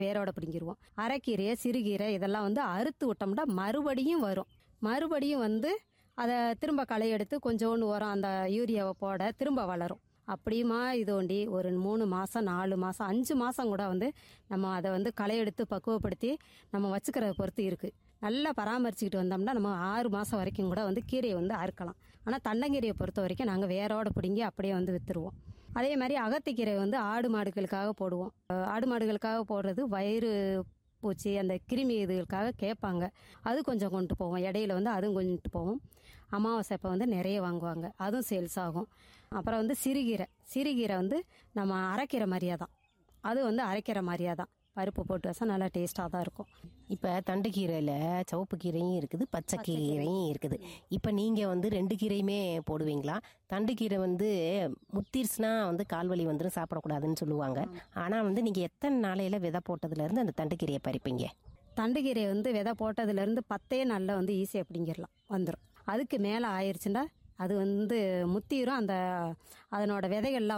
வேரோட பிடிங்கிருவோம் அரைக்கீரை சிறுகீரை இதெல்லாம் வந்து அறுத்து விட்டோம்னா மறுபடியும் வரும் மறுபடியும் வந்து அதை திரும்ப களை எடுத்து கொஞ்சோண்டு உரம் அந்த யூரியாவை போட திரும்ப வளரும் அப்படியுமா இது ஒண்டி ஒரு மூணு மாதம் நாலு மாதம் அஞ்சு மாதம் கூட வந்து நம்ம அதை வந்து களை எடுத்து பக்குவப்படுத்தி நம்ம வச்சுக்கிறத பொறுத்து இருக்குது நல்லா பராமரிச்சுக்கிட்டு வந்தோம்னா நம்ம ஆறு மாதம் வரைக்கும் கூட வந்து கீரையை வந்து அறுக்கலாம் ஆனால் தண்டங்கீரையை பொறுத்த வரைக்கும் நாங்கள் வேரோட பிடுங்கி அப்படியே வந்து விற்றுருவோம் அதே மாதிரி அகத்திக்கீரை வந்து ஆடு மாடுகளுக்காக போடுவோம் அஹ் ஆடு மாடுகளுக்காக போடுறது வயிறு பூச்சி அந்த கிருமி இதுகளுக்காக கேட்பாங்க அது கொஞ்சம் கொண்டு போவோம் இடையில வந்து அதுவும் கொண்டு போவோம் அமாவாசை அப்போ வந்து நிறைய வாங்குவாங்க அதுவும் சேல்ஸ் ஆகும் அப்புறம் வந்து சிறுகீரை சிறுகீரை வந்து நம்ம அரைக்கிற மாதிரியே தான் அது வந்து அரைக்கிற மாதிரியே தான் பருப்பு போட்டு வச்சா நல்லா டேஸ்ட்டாக தான் இருக்கும் இப்போ தண்டுக்கீரையில் சிவப்பு கீரையும் இருக்குது பச்சை கீரையும் இருக்குது இப்போ நீங்கள் வந்து ரெண்டு கீரையுமே போடுவீங்களா தண்டுக்கீரை வந்து முத்திருச்சுனா வந்து கால்வலி வந்துடும் சாப்பிடக்கூடாதுன்னு சொல்லுவாங்க ஆனால் வந்து நீங்கள் எத்தனை நாளையில் விதை போட்டதுலேருந்து அந்த தண்டுக்கீரையை பறிப்பீங்க தண்டுக்கீரை வந்து விதை போட்டதுலேருந்து பத்தே நாளில் வந்து ஈஸியாக பிடிங்கிடலாம் வந்துடும் அதுக்கு மேலே ஆயிடுச்சுன்னா அது வந்து முத்திரும் அந்த அதனோட விதைகள்லாம்